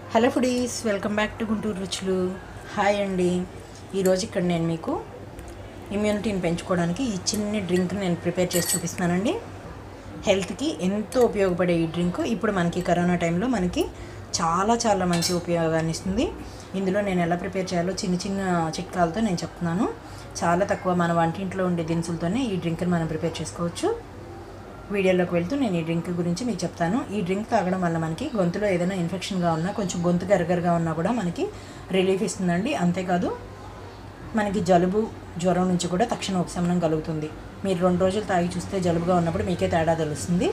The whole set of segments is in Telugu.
hello foodies welcome back to Guntur రుచులు హాయ్ అండి ఈరోజు ఇక్కడ నేను మీకు ఇమ్యూనిటీని పెంచుకోవడానికి ఈ చిన్న డ్రింక్ నేను ప్రిపేర్ చేసి చూపిస్తున్నానండి హెల్త్కి ఎంతో ఉపయోగపడే ఈ డ్రింక్ ఇప్పుడు మనకి కరోనా టైంలో మనకి చాలా చాలా మంచి ఉపయోగాన్ని ఇస్తుంది ఇందులో నేను ఎలా ప్రిపేర్ చేయాలో చిన్న చిన్న చిట్కాలతో నేను చెప్తున్నాను చాలా తక్కువ మన వంటింట్లో ఉండే దినుసులతోనే ఈ డ్రింక్ని మనం ప్రిపేర్ చేసుకోవచ్చు వీడియోలోకి వెళ్తూ నేను ఈ డ్రింక్ గురించి మీకు చెప్తాను ఈ డ్రింక్ తాగడం వల్ల మనకి గొంతులో ఏదైనా ఇన్ఫెక్షన్గా ఉన్నా కొంచెం గొంతు గరగరగా ఉన్నా కూడా మనకి రిలీఫ్ ఇస్తుందండి అంతేకాదు మనకి జలుబు జ్వరం నుంచి కూడా తక్షణ ఉపశమనం కలుగుతుంది మీరు రెండు రోజులు తాగి చూస్తే జలుబుగా ఉన్నప్పుడు మీకే తేడా తెలుస్తుంది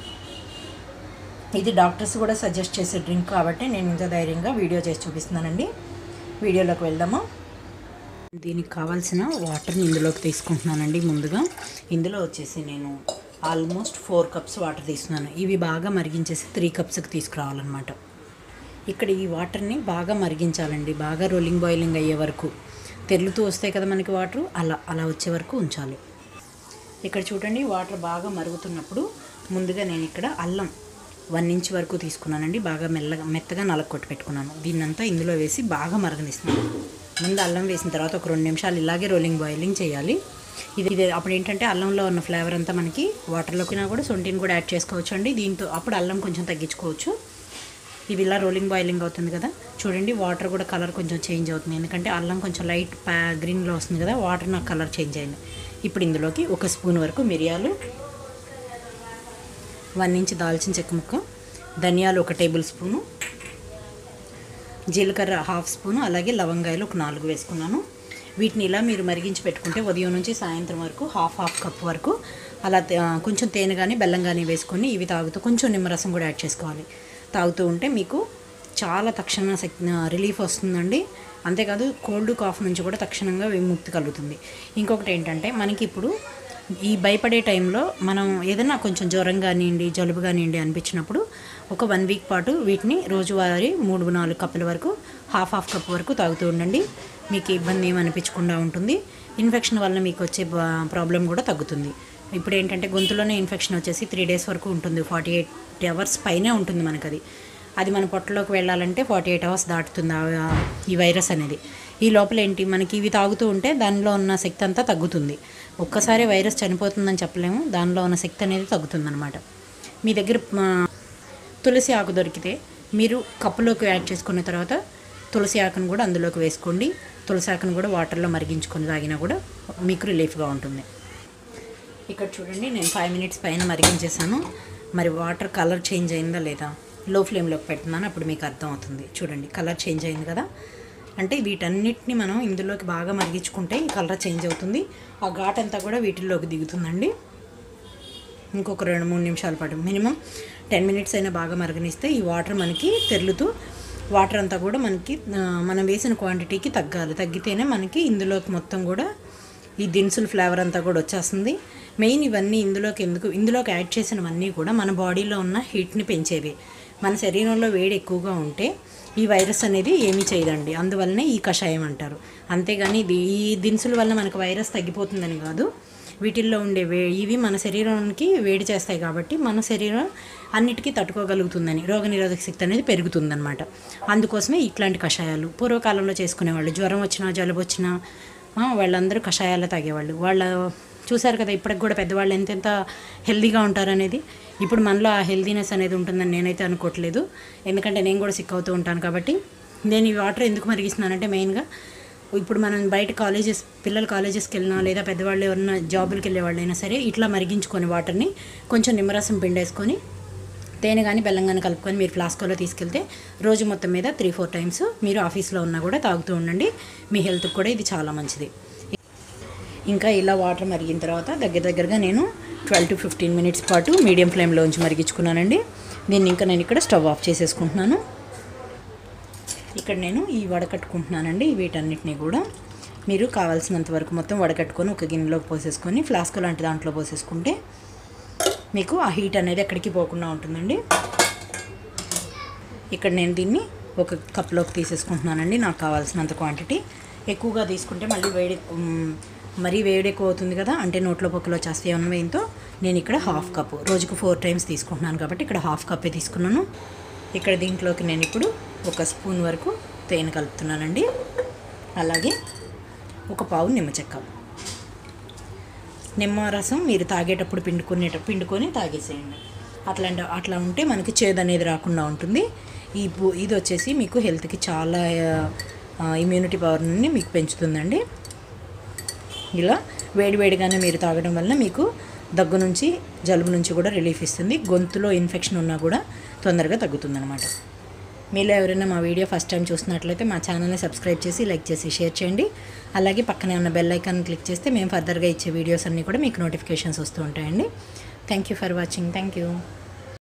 ఇది డాక్టర్స్ కూడా సజెస్ట్ చేసే డ్రింక్ కాబట్టి నేను ఇంత ధైర్యంగా వీడియో చేసి చూపిస్తున్నానండి వీడియోలోకి వెళ్దామా దీనికి కావాల్సిన వాటర్ని ఇందులోకి తీసుకుంటున్నానండి ముందుగా ఇందులో వచ్చేసి నేను ఆల్మోస్ట్ ఫోర్ కప్స్ వాటర్ తీసుకున్నాను ఇవి బాగా మరిగించేసి త్రీ కప్స్కి తీసుకురావాలన్నమాట ఇక్కడ ఈ వాటర్ని బాగా మరిగించాలండి బాగా రోలింగ్ బాయిలింగ్ అయ్యే వరకు తెరులుతూ వస్తాయి కదా మనకి వాటర్ అలా అలా వచ్చే వరకు ఉంచాలి ఇక్కడ చూడండి వాటర్ బాగా మరుగుతున్నప్పుడు ముందుగా నేను ఇక్కడ అల్లం వన్ ఇంచ్ వరకు తీసుకున్నానండి బాగా మెల్లగా మెత్తగా నలగొట్టి పెట్టుకున్నాను దీన్నంతా ఇందులో వేసి బాగా మరగనిస్తున్నాను ముందు అల్లం వేసిన తర్వాత ఒక రెండు నిమిషాలు ఇలాగే రోలింగ్ బాయిలింగ్ చేయాలి ఇది ఇది అప్పుడు ఏంటంటే అల్లంలో ఉన్న ఫ్లేవర్ అంతా మనకి వాటర్లోకి కూడా సొంటిని కూడా యాడ్ చేసుకోవచ్చు అండి దీంతో అప్పుడు అల్లం కొంచెం తగ్గించుకోవచ్చు ఇది ఇలా రోలింగ్ బాయిలింగ్ అవుతుంది కదా చూడండి వాటర్ కూడా కలర్ కొంచెం చేంజ్ అవుతుంది ఎందుకంటే అల్లం కొంచెం లైట్ ప్యా గ్రీన్లో వస్తుంది కదా వాటర్ నాకు కలర్ చేంజ్ అయింది ఇప్పుడు ఇందులోకి ఒక స్పూన్ వరకు మిరియాలు వన్ ఇంచ్ దాల్చిన చెక్క ముక్క ధనియాలు ఒక టేబుల్ స్పూను జీలకర్ర హాఫ్ స్పూను అలాగే లవంగాయలు ఒక నాలుగు వేసుకున్నాను వీటిని ఇలా మీరు మరిగించి పెట్టుకుంటే ఉదయం నుంచి సాయంత్రం వరకు హాఫ్ హాఫ్ కప్ వరకు అలా తే- కొంచెం తేనె కానీ బెల్లం కానీ వేసుకొని ఇవి తాగుతూ కొంచెం నిమ్మరసం కూడా యాడ్ చేసుకోవాలి తాగుతూ ఉంటే మీకు చాలా తక్షణ శక్తి రిలీఫ్ వస్తుందండి అంతేకాదు కోల్డ్ కాఫ్ నుంచి కూడా తక్షణంగా విముక్తి కలుగుతుంది ఇంకొకటి ఏంటంటే మనకి ఇప్పుడు ఈ భయపడే టైంలో మనం ఏదైనా కొంచెం జ్వరం కానివ్వండి జలుబు కానివ్వండి అనిపించినప్పుడు ఒక వన్ వీక్ పాటు వీటిని రోజువారీ మూడు నాలుగు కప్పుల వరకు హాఫ్ హాఫ్ కప్ వరకు తాగుతూ ఉండండి మీకు ఇబ్బంది ఏమి అనిపించకుండా ఉంటుంది ఇన్ఫెక్షన్ వల్ల మీకు వచ్చే ప్రాబ్లం కూడా తగ్గుతుంది ఇప్పుడు ఏంటంటే గొంతులోనే ఇన్ఫెక్షన్ వచ్చేసి త్రీ డేస్ వరకు ఉంటుంది ఫార్టీ ఎయిట్ అవర్స్ పైనే ఉంటుంది మనకు అది అది మన పొట్టలోకి వెళ్ళాలంటే ఫార్టీ ఎయిట్ అవర్స్ దాటుతుంది ఆ- ఈ వైరస్ అనేది ఈ లోపల ఏంటి మనకి ఇవి తాగుతూ ఉంటే దానిలో ఉన్న శక్తి అంతా తగ్గుతుంది ఒక్కసారి వైరస్ చనిపోతుందని చెప్పలేము దానిలో ఉన్న శక్తి అనేది తగ్గుతుందన్నమాట మీ దగ్గర ఆ, తులసి ఆకు దొరికితే మీరు కప్పులోకి యాడ్ చేసుకున్న తర్వాత తులసి ఆకును కూడా అందులోకి వేసుకోండి తులసి ఆకును కూడా వాటర్లో మరిగించుకొని తాగినా కూడా మీకు రిలీఫ్గా ఉంటుంది ఇక్కడ చూడండి నేను ఫైవ్ మినిట్స్ పైన మరిగించేసాను మరి వాటర్ కలర్ చేంజ్ అయిందా లేదా లో ఫ్లేమ్లోకి పెడుతున్నాను అప్పుడు మీకు అర్థం అవుతుంది చూడండి కలర్ చేంజ్ అయింది కదా అంటే వీటన్నిటిని మనం ఇందులోకి బాగా మరిగించుకుంటే ఈ కలర్ చేంజ్ అవుతుంది ఆ ఘాట్ అంతా కూడా వీటిల్లోకి దిగుతుందండి ఇంకొక రెండు మూడు నిమిషాల పాటు మినిమం టెన్ మినిట్స్ అయినా బాగా మరగనిస్తే ఈ వాటర్ మనకి తెరులుతూ వాటర్ అంతా కూడా మనకి ఆ, మనం వేసిన క్వాంటిటీకి తగ్గాలి తగ్గితేనే మనకి ఇందులోకి మొత్తం కూడా ఈ దినుసుల ఫ్లేవర్ అంతా కూడా వచ్చేస్తుంది మెయిన్ ఇవన్నీ ఇందులోకి ఎందుకు ఇందులోకి యాడ్ చేసినవన్నీ కూడా మన బాడీలో ఉన్న హీట్ని పెంచేవి మన శరీరంలో వేడి ఎక్కువగా ఉంటే ఈ వైరస్ అనేది ఏమీ చేయదండి అందువల్లనే ఈ కషాయం అంటారు అంతేగాని ఇది ఈ దినుసుల వల్ల మనకు వైరస్ తగ్గిపోతుందని కాదు వీటిల్లో ఉండే వే ఇవి మన శరీరానికి వేడి చేస్తాయి కాబట్టి మన శరీరం అన్నిటికీ తట్టుకోగలుగుతుందని రోగనిరోధక శక్తి అనేది పెరుగుతుందన్నమాట అందుకోసమే ఇట్లాంటి కషాయాలు పూర్వకాలంలో చేసుకునేవాళ్ళు జ్వరం వచ్చినా జలుబు వచ్చినా ఆ, వాళ్ళందరూ కషాయాలు తాగేవాళ్ళు వాళ్ళ చూశారు కదా ఇప్పటికి కూడా పెద్దవాళ్ళు ఎంతెంత హెల్దీగా ఉంటారనేది ఇప్పుడు మనలో ఆ హెల్దీనెస్ అనేది ఉంటుందని నేనైతే అనుకోవట్లేదు ఎందుకంటే నేను కూడా సిక్ అవుతూ ఉంటాను కాబట్టి నేను ఈ వాటర్ ఎందుకు మరిగిస్తున్నానంటే మెయిన్గా ఇప్పుడు మనం బయట కాలేజెస్ పిల్లలు కాలేజెస్కి వెళ్ళినా లేదా పెద్దవాళ్ళు ఎవరన్నా జాబులకి వెళ్ళే వాళ్ళైనా సరే ఇట్లా మరిగించుకొని వాటర్ని కొంచెం నిమ్మరసం పిండేసుకొని తేనె కానీ బెల్లం కానీ కలుపుకొని మీరు ఫ్లాస్కోలో తీసుకెళ్తే రోజు మొత్తం మీద త్రీ ఫోర్ టైమ్స్ మీరు ఆఫీస్లో ఉన్నా కూడా తాగుతూ ఉండండి మీ హెల్త్కి కూడా ఇది చాలా మంచిది ఇంకా ఇలా వాటర్ మరిగిన తర్వాత దగ్గర దగ్గరగా నేను ట్వెల్వ్ టు ఫిఫ్టీన్ మినిట్స్ పాటు మీడియం ఫ్లేమ్లో ఉంచి మరిగించుకున్నానండి దీన్ని ఇంకా నేను ఇక్కడ స్టవ్ ఆఫ్ చేసేసుకుంటున్నాను ఇక్కడ నేను ఈ వడకట్టుకుంటున్నానండి వీటన్నిటిని కూడా మీరు కావాల్సినంత వరకు మొత్తం వడకట్టుకొని ఒక గిన్నెలోకి పోసేసుకొని ఫ్లాస్క్ లాంటి దాంట్లో పోసేసుకుంటే మీకు ఆ హీట్ అనేది ఎక్కడికి పోకుండా ఉంటుందండి ఇక్కడ నేను దీన్ని ఒక కప్లోకి తీసేసుకుంటున్నానండి నాకు కావాల్సినంత క్వాంటిటీ ఎక్కువగా తీసుకుంటే మళ్ళీ వేడి ఉమ్, మరీ వేడి ఎక్కువ అవుతుంది కదా అంటే నోట్లో పొక్కలో వచ్చేస్తే ఉన్నవేంతో నేను ఇక్కడ హాఫ్ కప్ రోజుకు ఫోర్ టైమ్స్ తీసుకుంటున్నాను కాబట్టి ఇక్కడ హాఫ్ కప్పే తీసుకున్నాను ఇక్కడ దీంట్లోకి నేను ఇప్పుడు ఒక స్పూన్ వరకు తేనె కలుపుతున్నానండి అలాగే ఒక పావు నిమ్మ చెక్క నిమ్మరసం మీరు తాగేటప్పుడు పిండుకునేట పిండుకొని తాగేసేయండి అట్లాంటి అట్లా ఉంటే మనకి చేదు అనేది రాకుండా ఉంటుంది ఈ పు ఇది వచ్చేసి మీకు హెల్త్కి చాలా ఇమ్యూనిటీ పవర్ని మీకు పెంచుతుందండి ఇలా వేడివేడిగానే మీరు తాగడం వల్ల మీకు దగ్గు నుంచి జలుబు నుంచి కూడా రిలీఫ్ ఇస్తుంది గొంతులో ఇన్ఫెక్షన్ ఉన్నా కూడా తొందరగా తగ్గుతుందన్నమాట మీలో ఎవరైనా మా వీడియో ఫస్ట్ టైం చూసినట్లయితే మా ఛానల్ని సబ్స్క్రైబ్ చేసి లైక్ చేసి షేర్ చేయండి అలాగే పక్కనే ఉన్న బెల్ ఐకాన్ క్లిక్ చేస్తే మేము ఫర్దర్గా ఇచ్చే వీడియోస్ అన్నీ కూడా మీకు నోటిఫికేషన్స్ వస్తూ ఉంటాయండి thank you for watching thank you